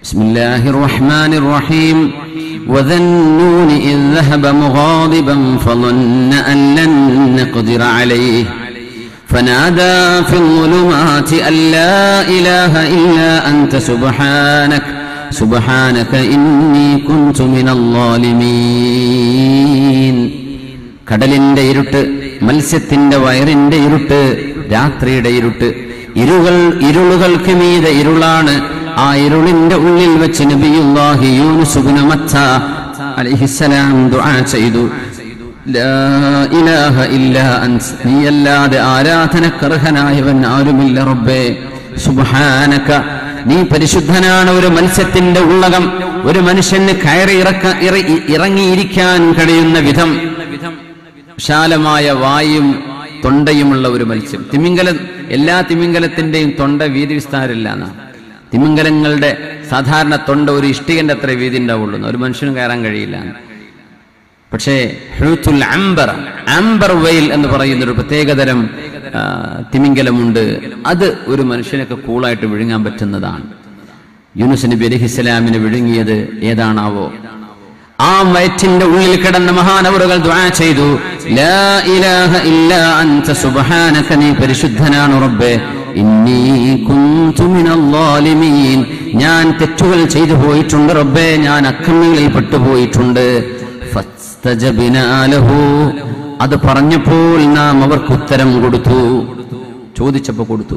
بسم الله الرحمن الرحيم وذا النون إذ ذهب مغاضبا فظن أن لن نقدر عليه فنادى في الظلمات أن لا إله إلا أنت سبحانك سبحانك إني كنت من الظالمين കടലിന്റെ ഇരുട്ട് മത്സ്യത്തിന്റെ വയറിന്റെ ഇരുട്ട് രാത്രിയുടെ ഇരുട്ട് ഇരുകൾ ഇരുളുകൾക്ക് മീതെ ഇരുളാണ് ആ ഇരുളിന്റെ ഉള്ളിൽ വെച്ച് നബിയുല്ലാഹി യൂനുസുബ്നു മത്ത അലൈഹിസ്സലാം ദുആ ചെയ്തു ലാ ഇലാഹ ഇല്ലാ അൻസ് നീയല്ലാതെ ആരാധനക്കർഹനായവൻ ആരുമില്ല റബ്ബേ സുബ്ഹാനക നീ പരിശുദ്ധനാണ് ഒരു മത്സ്യത്തിന്റെ ഉള്ളകം ഒരു മനുഷ്യന് കയറി ഇറക്ക ഇറ- ഇറങ്ങിയിരിക്കാൻ കഴിയുന്ന വിധം വിശാലമായ വായും തൊണ്ടയുമുള്ള ഒരു മത്സ്യം തിമിംഗല എല്ലാ തിമിംഗലത്തിന്റെയും തൊണ്ട വീതി വിസ്താരമില്ല എന്നാ തിമിംഗലങ്ങളുടെ സാധാരണ തൊണ്ട ഒരു ഇഷ്ടികന്റെ അത്ര വീതി ഉണ്ടാവുള്ളൂ ഒരു മനുഷ്യനും കയറാൻ കഴിയില്ല പക്ഷേ ഹുത്തുൽ അംബർ ആംബർ വെയിൽ എന്ന് പറയുന്ന ഒരു പ്രത്യേകതരം ആ, തിമിംഗലമുണ്ട് അത് ഒരു മനുഷ്യനൊക്കെ കൂളായിട്ട് വിഴുങ്ങാൻ പറ്റുന്നതാണ് യൂനുസ് നബി അലഹിസ്സലാമിന് വിഴുങ്ങിയത് ഏതാണാവോ ആ വയറ്റിന്റെ ഉള്ളിൽ കിടന്ന മഹാനവറുകൾ ദ്വാ ചെയ്തു ലാ ഇലാഹ ഇല്ലാ അൻത സുബ്ഹാനക നീ പരിശുദ്ധനാണ് റബ്ബേ ഇന്നി കുന്തു മിനൽ ളാലിമീൻ ഞാൻ തെറ്റുകൾ ചെയ്തു പോയിട്ടുണ്ട് റബ്ബേ ഞാൻ അക്രമികളിൽ പെട്ടുപോയിട്ടുണ്ട് ഫസ്തജബ്നാ ലഹു അത് പറഞ്ഞപ്പോൾ നാം അവർക്ക് ഉത്തരം കൊടുത്തു ചോദിച്ചപ്പോ കൊടുത്തു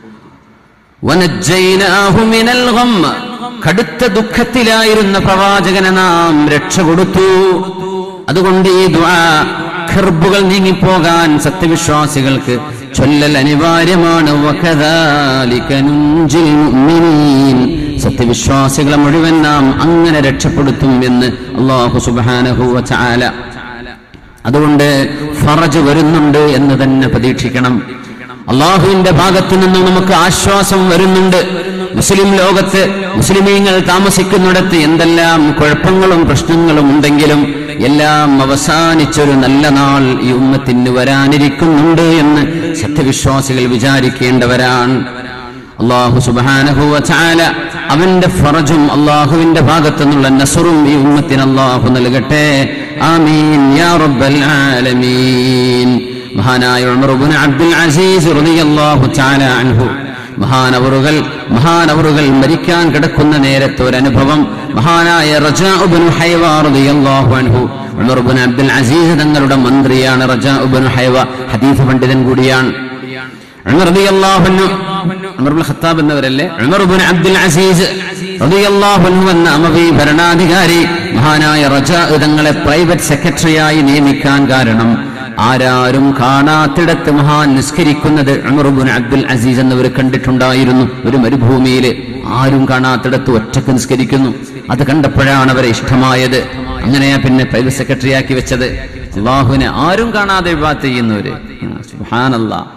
വനജ്ജൈനാഹു മിനൽ ഗം. കടുത്ത ദുഃഖത്തിലായിരുന്ന പ്രവാചകനെ നാം രക്ഷ കൊടുത്തു അതുകൊണ്ട് ഈ ദുആ ഖർബുകൾ നീങ്ങിപ്പോകാൻ സത്യവിശ്വാസികൾക്ക് ചൊല്ലൽ അനിവാര്യമാണ് വകദാലിക നുൻജിൽ മുഅ്മിനീൻ. സത്യവിശ്വാസികളെ മുഴുവൻ നാം അങ്ങനെ രക്ഷപ്പെടുത്തും എന്ന് അള്ളാഹു സുബ്ഹാനഹു വതആല അതുകൊണ്ട് ഫറജ് വരുന്നുണ്ട് എന്ന് തന്നെ പ്രതീക്ഷിക്കണം അള്ളാഹുവിന്റെ ഭാഗത്തു നിന്ന് നമുക്ക് ആശ്വാസം വരുന്നുണ്ട് മുസ്ലിം ലോകത്ത് മുസ്ലിമീങ്ങൾ താമസിക്കുന്നിടത്ത് എന്തെല്ലാം കുഴപ്പങ്ങളും പ്രശ്നങ്ങളും ഉണ്ടെങ്കിലും എല്ലാം അവസാനിച്ചൊരു നല്ല നാൾ ഈ ഉമ്മത്തിന് വരാനിരിക്കുന്നുണ്ട് എന്ന് സത്യവിശ്വാസികൾ വിചാരിക്കേണ്ടവരാണ് അള്ളാഹു സുബ്ഹാനഹു വതആല അവന്റെ ഫറജും അള്ളാഹുവിന്റെ ഭാഗത്തു നിന്നുള്ള നസറും ഈ ഉമ്മത്തിന് അള്ളാഹു നൽകട്ടെ ആമീൻ യാ റബ്ബൽ ആലമീൻ മഹാനായ ഉമർ ഇബ്നു അബ്ദുൽ അസീസ് റളിയല്ലാഹു തആല അൻഹു മഹാനവറുകൾ മഹാനവറുകൾ മരിക്കാൻ കിടക്കുന്ന നേരത്തെ ഒരു അനുഭവം മഹാനായ റജാ ഇബ്നു ഹൈവ റളിയല്ലാഹു അൻഹു ഉമർ ഇബ്നു അബ്ദുൽ അസീസ് തങ്ങളുടെ മന്ത്രിയാണ് റജാ ഇബ്നു ഹൈവ ഹദീസ് പണ്ഡിതൻ കൂടിയാണ് ഉമർ റളിയല്ലാഹു അൻഹു ഉമർ ഇബ്നുൽ ഖത്താബ് എന്നവരല്ലേ ഉമർ ഇബ്നു അബ്ദുൽ അസീസ് റളിയല്ലാഹു അൻഹു എന്ന അമവി ഭരണാധികാരി മഹാനായ റജാ തങ്ങളെ പ്രൈവറ്റ് സെക്രട്ടറിയായി നിയമിക്കാൻ കാരണം ആരാരും കാണാത്തിടത്ത് മഹാൻ നിസ്കരിക്കുന്നത് ഉമർ ഇബ്നു അബ്ദുൽ അസീസ് എന്നവർ കണ്ടിട്ടുണ്ടായിരുന്നു ഒരു മരുഭൂമിയിൽ ആരും കാണാത്തിടത്ത് ഒറ്റക്ക് നിസ്കരിക്കുന്നു അത് കണ്ടപ്പോഴാണ് അവരെ ഇഷ്ടമായത് അങ്ങനെയാ പിന്നെ പ്രൈവറ്റ് സെക്രട്ടറി ആക്കി വെച്ചത് അള്ളാഹുവിനെ ആരും കാണാതെ വിവാദത്ത് ചെയ്യുന്നവര് സുബ്ഹാനല്ലാഹ്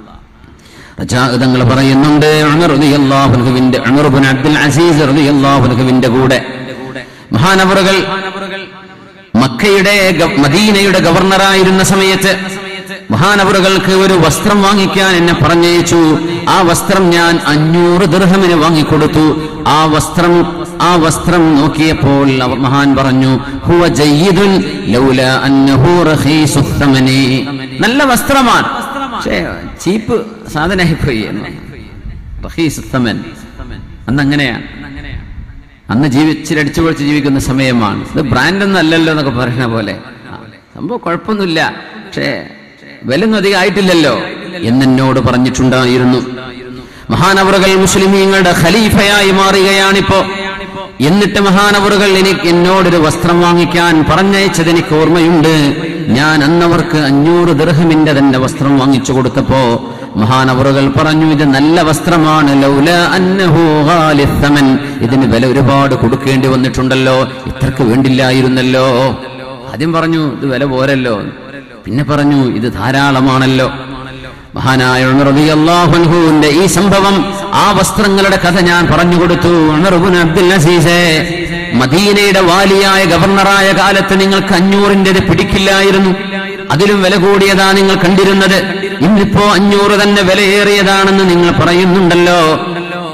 തങ്ങൾ പറയുന്നുണ്ട് ഉമർ റളിയല്ലാഹു അൻഹുവിന്റെ ഉമർ ഇബ്നു അബ്ദുൽ അസീസ് റളിയല്ലാഹു അൻഹുവിന്റെ കൂടെ മഹാനവറുകൾ മക്കയുടെ ഗ- മദീനയുടെ ഗവർണറായിരുന്ന സമയത്ത് മഹാനവറുകൾക്ക് ഒരു വസ്ത്രം വാങ്ങിക്കാൻ എന്നെ പറഞ്ഞയച്ചു ആ വസ്ത്രം ഞാൻ അഞ്ഞൂറ് ദൃഹമിന് വാങ്ങിക്കൊടുത്തു ആ വസ്ത്രം ആ വസ്ത്രം നോക്കിയപ്പോൾ അവ- മഹാൻ പറഞ്ഞു ഹുവ ജയ്യിദുൻ ലൗല അന്നഹു റഖീസു ത്തമനി നല്ല വസ്ത്രമാണ് പക്ഷേ ചീപ്പ് സാധനമായി പോയി എന്ന് റഖീസു ത്തമൻ അന്ന് അങ്ങനെയാണ് അന്ന് ജീവിച്ചിട്ട് അടിച്ചു പൊളിച്ച് ജീവിക്കുന്ന സമയമാണ് ഇത് ബ്രാൻഡൊന്നും അല്ലല്ലോ എന്നൊക്കെ പറയുന്ന പോലെ ആ, സംഭവം കുഴപ്പമൊന്നുമില്ല പക്ഷേ വിലൊന്നും അധികം ആയിട്ടില്ലല്ലോ എന്നെന്നോട് പറഞ്ഞിട്ടുണ്ടായിരുന്നു മഹാനവറുകൾ മുസ്ലിമീങ്ങളുടെ ഖലീഫയായി മാറുകയാണിപ്പോ എന്നിട്ട് മഹാനവറുകൾ എനിക്ക് എന്നോടൊരു വസ്ത്രം വാങ്ങിക്കാൻ പറഞ്ഞയച്ചത് എനിക്ക് ഓർമ്മയുണ്ട് ഞാൻ അന്നവർക്ക് അഞ്ഞൂറ് ദർഹമിന്റെ തന്നെ വസ്ത്രം വാങ്ങിച്ചു കൊടുത്തപ്പോ മഹാനവറുകൾ പറഞ്ഞു ഇത് നല്ല വസ്ത്രമാണ് ലൗല അന്നഹു ഗാലിസ് സമൻ. ഇതിന് വില ഒരുപാട് കൊടുക്കേണ്ടി വന്നിട്ടുണ്ടല്ലോ ഇത്രക്ക് വേണ്ടില്ലായിരുന്നല്ലോ ആദ്യം പറഞ്ഞു ഇത് വില പോരല്ലോ പിന്നെ പറഞ്ഞു ഇത് ധാരാളമാണല്ലോ മഹാനായ ഉമർ റളിയല്ലാഹു അൻഹുവിന്റെ ഈ സംഭവം ആ വസ്ത്രങ്ങളുടെ കഥ ഞാൻ പറഞ്ഞു കൊടുത്തു ഉമർ ഇബ്നു അബ്ദുൽ അസീസേ മദീനയുടെ വാലിയായ ഗവർണറായ കാലത്ത് നിങ്ങൾക്ക് അഞ്ഞൂറിൻ്റെത് പിടിക്കില്ലായിരുന്നു അതിലും വില കൂടിയതാ നിങ്ങൾ കണ്ടിരുന്നത് ഇന്നിപ്പോ അഞ്ഞൂറ് തന്നെ വിലയേറിയതാണെന്ന് നിങ്ങൾ പറയുന്നുണ്ടല്ലോ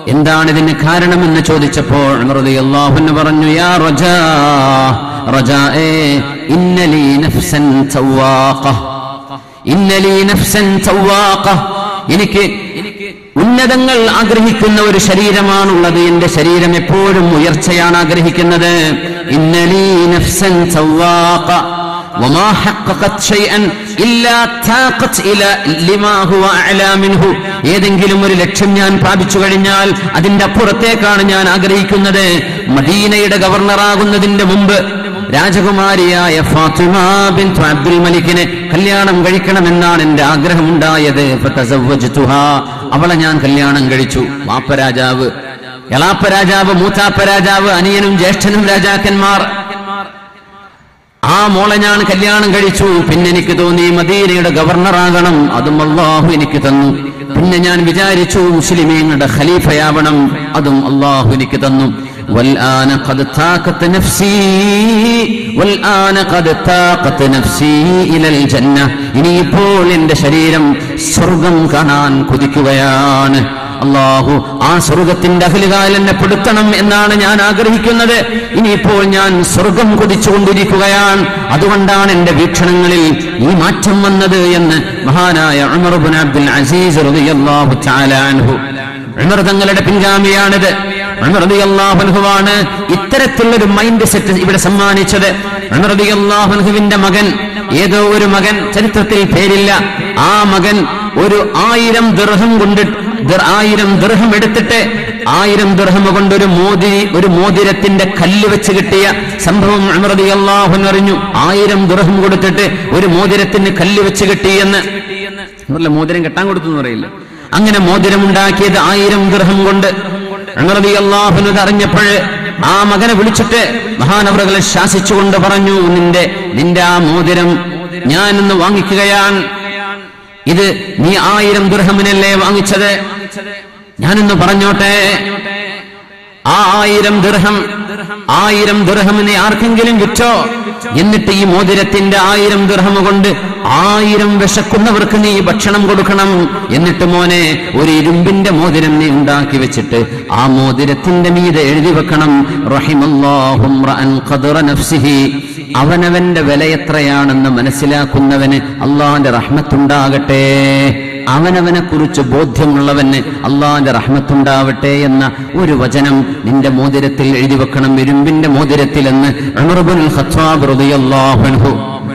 എന്താണ് ഇതിന് കാരണമെന്ന് ചോദിച്ചപ്പോൾ അള്ളാഹുന്ന് പറഞ്ഞു യാ റജാ റജാഏ ഇന്നലി നഫ്സൻ സവ്വാഖ ഇന്നലി നഫ്സൻ സവ്വാഖ എനിക്ക് ഉന്നതങ്ങൾ ആഗ്രഹിക്കുന്ന ഒരു ശരീരമാണുള്ളത് എന്റെ ശരീരം എപ്പോഴും ഉയർച്ചയാണ് ആഗ്രഹിക്കുന്നത് ഇന്നലി നഫ്സൻ സവ്വാഖ وما حققت شيئا إلا تاقت إلى لما هو أعلى منه ഏതെങ്കിലും ഒരു ലക്ഷ്യം ഞാൻ പ്രാപിച്ചു കഴിഞ്ഞാൽ അതിന്റെ അപ്പുറത്തേക്കാണ് ഞാൻ ആഗ്രഹിക്കുന്നത് മദീനയുടെ ഗവർണറാകുന്നതിന്റെ മുമ്പ് രാജകുമാരിയായ ഫാത്തിമ ബിൻ അബ്ദുൽ മലിക്കിനെ കല്യാണം കഴിക്കണമെന്നാണ് എന്റെ ആഗ്രഹമുണ്ടായത് ഫതസവ്വജ്തുഹാ. അവളെ ഞാൻ കല്യാണം കഴിച്ചു വാപ്പ രാജാവ് എളാപ്പ രാജാവ് മൂത്താപ്പ രാജാവ് അനിയനും ജ്യേഷ്ഠനും രാജാക്കന്മാർ ആ മോളെ ഞാൻ കല്യാണം കഴിച്ചു പിന്നെ എനിക്ക് തോന്നി മദീനയുടെ ഗവർണറാകണം അതും അള്ളാഹു എനിക്ക് തന്നു പിന്നെ ഞാൻ വിചാരിച്ചു മുസ്ലിമീങ്ങളുടെ ഖലീഫയാവണം അതും അള്ളാഹു എനിക്ക് തന്നു والآن قد تاقت نفسي والآن قد تاقت نفسي إلى الجنة ഇനിയിപ്പോൾ എന്റെ ശരീരം സ്വർഗം കാണാൻ കുതിക്കുകയാണ് അള്ളാഹു ആ സ്വർഗത്തിന്റെ അഖിലുകാൽ എന്നെ പെടുത്തണം എന്നാണ് ഞാൻ ആഗ്രഹിക്കുന്നത് ഇനിയിപ്പോൾ ഞാൻ സ്വർഗം കൊതിച്ചുകൊണ്ടിരിക്കുകയാണ് അതുകൊണ്ടാണ് എന്റെ വീക്ഷണങ്ങളിൽ ഈ മാറ്റം വന്നത് എന്ന് മഹാനായ ഉമർ ഇബ്നു അബ്ദുൽ അസീസ് റളിയല്ലാഹു തആല അൻഹു ഉമർ തങ്ങളുടെ പിൻഗാമിയാണിത് ഉമർ റളിയല്ലാഹു അൻഹുവാണ് ഇത്തരത്തിലുള്ള ഒരു മൈൻഡ് സെറ്റ് ഇവിടെ സമ്മാനിച്ചത് ഉമർ റളിയല്ലാഹു അൻഹുവിന്റെ മകൻ ഏതോ ഒരു മകൻ ചരിത്രത്തിൽ പേരില്ല ആ മകൻ ഒരു ആയിരം ദൃഹം കൊണ്ട് ദിർ- ആയിരം ദൃഹം എടുത്തിട്ട് ആയിരം ദൃഹം കൊണ്ട് ഒരു മോതി ഒരു മോതിരത്തിന്റെ കല്ല് വെച്ച് കിട്ടിയ സംഭവം അമൃതി അള്ളാഹുൻ അറിഞ്ഞു ആയിരം ദൃഹം കൊടുത്തിട്ട് ഒരു മോതിരത്തിന് കല്ല് വെച്ച് കിട്ടിയെന്ന് ഇവരുടെ മോതിരം കെട്ടാൻ കൊടുത്തു എന്ന് പറയില്ല അങ്ങനെ മോതിരം ഉണ്ടാക്കിയത് ആയിരം ദൃഹം കൊണ്ട് അമൃതി അള്ളാഹുനത് അറിഞ്ഞപ്പോഴ് ആ മകനെ വിളിച്ചിട്ട് മഹാനവറുകളെ ശാസിച്ചുകൊണ്ട് പറഞ്ഞു നിന്റെ നിന്റെ ആ മോതിരം ഞാനൊന്ന് വാങ്ങിക്കുകയാണ് ഇത് നീ ആയിരം ദുർഹമിനല്ലേ വാങ്ങിച്ചത് ഞാനൊന്ന് പറഞ്ഞോട്ടെ ആ ആയിരം ദൃഹം ആയിരം ദൃഹമിനെ ആർക്കെങ്കിലും വിറ്റോ എന്നിട്ട് ഈ മോതിരത്തിന്റെ ആയിരം ദൃഹം കൊണ്ട് ആയിരം വിശക്കുന്നവർക്ക് നീ ഭക്ഷണം കൊടുക്കണം എന്നിട്ട് മോനെ ഒരു ഇരുമ്പിന്റെ മോതിരം നീ ഉണ്ടാക്കി വെച്ചിട്ട് ആ മോതിരത്തിന്റെ മീതെ എഴുതി വെക്കണം റഹിമല്ലാഹും റഅൻ ഖദറ നഫ്സിഹി അവനവന്റെ വില എത്രയാണെന്ന് മനസ്സിലാക്കുന്നവന് അള്ളാന്റെ റഹ്മത്തുണ്ടാകട്ടെ അവനവനെ കുറിച്ച് ബോധ്യമുള്ളവന് അള്ളാന്റെ റഹ്മത്തുണ്ടാവട്ടെ എന്ന ഒരു വചനം നിന്റെ മോതിരത്തിൽ എഴുതി വെക്കണം ഇരുമ്പിന്റെ മോതിരത്തിൽ എന്ന് ഉമറുബുൽ ഖത്താബ് റളിയല്ലാഹു അൻഹു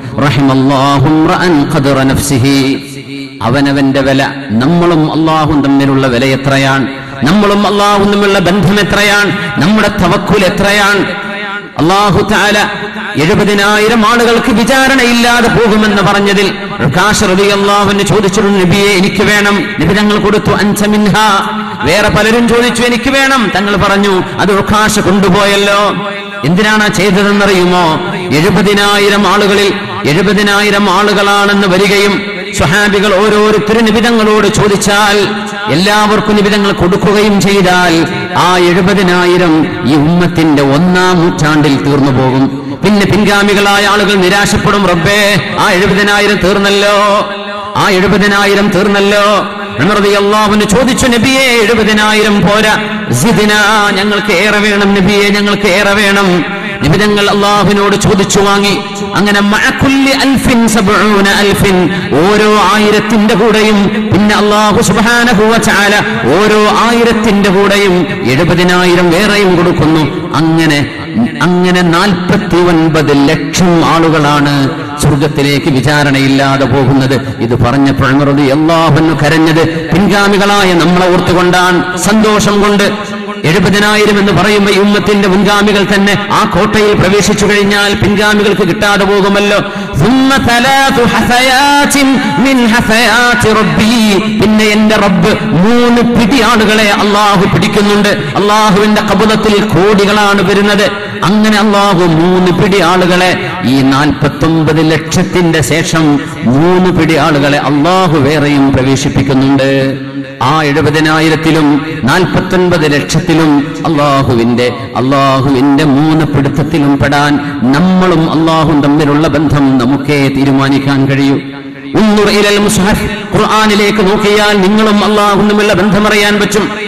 റഹിമല്ലാഹു റഅൻ ഖദറ നഫ്സിഹി അവനവന്റെ വില നമ്മളും അള്ളാഹും തമ്മിലുള്ള വില എത്രയാണ് നമ്മളും അള്ളാഹും തമ്മിലുള്ള ബന്ധം എത്രയാണ് നമ്മുടെ തവക്കുൽ എത്രയാണ് അള്ളാഹു താല എഴുപതിനായിരം ആളുകൾക്ക് വിചാരണയില്ലാതെ പോകുമെന്ന് പറഞ്ഞതിൽ അള്ളാഹുവിന് ചോദിച്ചിരുന്നു നബിയെ എനിക്ക് വേണം നബി തങ്ങൾ കൊടുത്തു അഞ്ചമിൻഹ വേറെ പലരും ചോദിച്ചു എനിക്ക് വേണം തങ്ങൾ പറഞ്ഞു അത് ഉഖാശ കൊണ്ടുപോയല്ലോ എന്തിനാണ് ആ ചെയ്തതെന്നറിയുമോ എഴുപതിനായിരം ആളുകളിൽ എഴുപതിനായിരം ആളുകളാണെന്ന് വരികയും സ്വഹാബികൾ ഓരോരുത്തരും നിബിതങ്ങളോട് ചോദിച്ചാൽ എല്ലാവർക്കും നിബിതങ്ങൾ കൊടുക്കുകയും ചെയ്താൽ ആ എഴുപതിനായിരം ഈ ഉമ്മത്തിന്റെ ഒന്നാം നൂറ്റാണ്ടിൽ തീർന്നു പോകും പിന്നെ പിൻഗാമികളായ ആളുകൾ നിരാശപ്പെടും റബ്ബേ ആ എഴുപതിനായിരം തീർന്നല്ലോ ആ എഴുപതിനായിരം തീർന്നല്ലോ അള്ളാഹുവിന് ചോദിച്ചു നബിയെ എഴുപതിനായിരം പോരാ സിദിന ഞങ്ങൾക്ക് ഏറെ വേണം നബിയെ ഞങ്ങൾക്ക് ഏറെ വേണം നിബിതങ്ങൾ അള്ളാഹുവിനോട് ചോദിച്ചു വാങ്ങി അങ്ങനെ മഅകുല്ലി അൽഫിൻ സബ്ഊന അൽഫിൻ ഓരോ ആയിരത്തിന്റെ കൂടെയും പിന്നെ അള്ളാഹു സുബ്ഹാനഹു വ തആല ഓരോ ആയിരത്തിന്റെ കൂടെയും എഴുപതിനായിരം വേറെയും കൊടുക്കുന്നു അങ്ങനെ അങ്ങനെ നാൽപ്പത്തി ഒൻപത് ലക്ഷം ആളുകളാണ് സ്വർഗത്തിലേക്ക് വിചാരണയില്ലാതെ പോകുന്നത് ഇത് പറഞ്ഞപ്പോൾ ഉമറുദി അള്ളാഹുന്നു കരഞ്ഞത് പിൻഗാമികളായ നമ്മളെ ഓർത്തുകൊണ്ടാണ് സന്തോഷം കൊണ്ട് എഴുപതിനായിരം എന്ന് പറയുമ്പോൾ ഈ ഉമ്മത്തിന്റെ മുൻഗാമികൾ തന്നെ ആ കോട്ടയിൽ പ്രവേശിച്ചു കഴിഞ്ഞാൽ പിൻഗാമികൾക്ക് കിട്ടാതെ പോകുമല്ലോ ثم ثلاث حثيات من حثيات ربي. പിന്നെ എന്റെ റബ്ബ് മൂന്ന് പിടി ആളുകളെ അള്ളാഹു പിടിക്കുന്നുണ്ട് അള്ളാഹുവിന്റെ കബുലത്തിൽ കോടികളാണ് വരുന്നത് അങ്ങനെ അള്ളാഹു മൂന്ന് പിടി ആളുകളെ ഈ നാൽപ്പത്തൊമ്പത് ലക്ഷത്തിന്റെ ശേഷം മൂന്ന് പിടി ആളുകളെ അള്ളാഹു വേറെയും പ്രവേശിപ്പിക്കുന്നുണ്ട് ആ എഴുപതിനായിരത്തിലും നാൽപ്പത്തൊൻപത് ലക്ഷത്തിലും അള്ളാഹുവിന്റെ അള്ളാഹുവിന്റെ മൂന്ന് പിടുത്തത്തിലും പെടാൻ നമ്മളും അള്ളാഹും തമ്മിലുള്ള ബന്ധം നമുക്കേ തീരുമാനിക്കാൻ കഴിയൂ ഉന്നുർ ഇലൽ മുസ്ഹഫ് ഖുർആനിലേക്ക് നോക്കിയാൽ നിങ്ങളും അള്ളാഹും തമ്മിലുള്ള ബന്ധം അറിയാൻ പറ്റും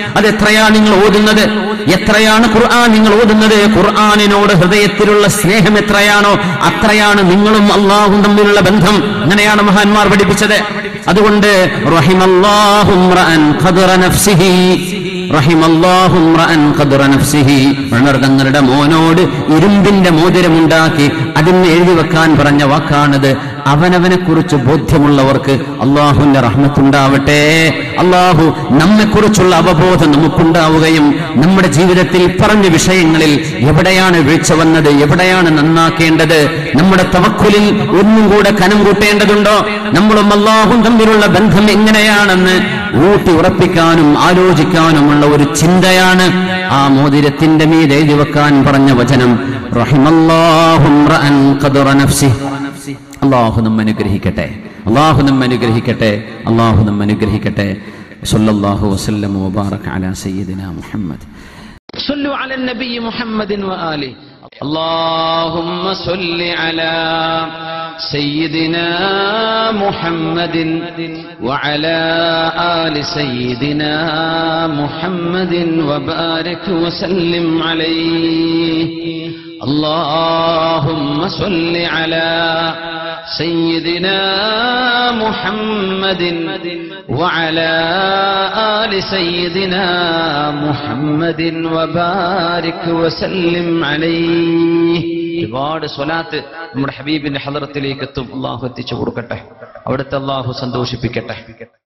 അത് എത്രയാ നിങ്ങൾ ഓതുന്നത് എത്രയാണ് ഖുർആൻ നിങ്ങൾ ഓതുന്നത് ഖുർആനിനോട് ഹൃദയത്തിലുള്ള സ്നേഹം എത്രയാണോ അത്രയാണ് നിങ്ങളും അള്ളാഹും തമ്മിലുള്ള ബന്ധം അങ്ങനെയാണ് മഹാന്മാർ പഠിപ്പിച്ചത് അതുകൊണ്ട് റഹിമല്ലാഹു ഇമ്രഅൻ ഖദറ നഫ്സിഹി റഹിമല്ലാഹു ഇമ്രഅൻ ഖദറ നഫ്സിഹി ഉമർ തങ്ങളുടെ മോനോട് ഇരുമ്പിന്റെ മോതിരമുണ്ടാക്കി അതിന് എഴുതി വെക്കാൻ പറഞ്ഞ വാക്കാണത് അവനവനെ കുറിച്ച് ബോധ്യമുള്ളവർക്ക് അള്ളാഹുവിന്റെ റഹ്മത്തുണ്ടാവട്ടെ അള്ളാഹു നമ്മെക്കുറിച്ചുള്ള അവബോധം നമുക്കുണ്ടാവുകയും നമ്മുടെ ജീവിതത്തിൽ പറഞ്ഞ വിഷയങ്ങളിൽ എവിടെയാണ് വീഴ്ച വന്നത് എവിടെയാണ് നന്നാക്കേണ്ടത് നമ്മുടെ തവക്കുലിൽ ഒന്നും കൂടെ കനം കൂട്ടേണ്ടതുണ്ടോ നമ്മളും അള്ളാഹും തമ്മിലുള്ള ബന്ധം എങ്ങനെയാണെന്ന് ഊട്ടി ഉറപ്പിക്കാനും ആലോചിക്കാനുമുള്ള ഒരു ചിന്തയാണ് ആ മോതിരത്തിന്റെ മീതെ എഴുതി വെക്കാൻ പറഞ്ഞ വചനം റഹിമല്ലാഹും റഅൻ ഖദറ നഫ്സിഹി അള്ളാഹു നമ്മ അനുഗ്രഹിക്കട്ടെ അള്ളാഹു നമ്മ അനുഗ്രഹിക്കട്ടെ അള്ളാഹു നമ്മ അനുഗ്രഹിക്കട്ടെ സല്ലല്ലാഹു വസല്ലം വബാറക അലാ സയ്യിദിന മുഹമ്മദ് صلوا على النبي محمد وآله اللهم صل على سيدنا محمد وعلى آل سيدنا محمد وبارك وسلم عليه اللهم صل على سيدنا محمد وعلى آل سيدنا محمد وبارك وسلم عليه ഒരുപാട് സ്വലാത്ത് നമ്മുടെ ഹബീബിന്റെ ഹലറത്തിലേക്ക് എത്തും അള്ളാഹു എത്തിച്ചു കൊടുക്കട്ടെ അവിടുത്തെ അള്ളാഹു സന്തോഷിപ്പിക്കട്ടെ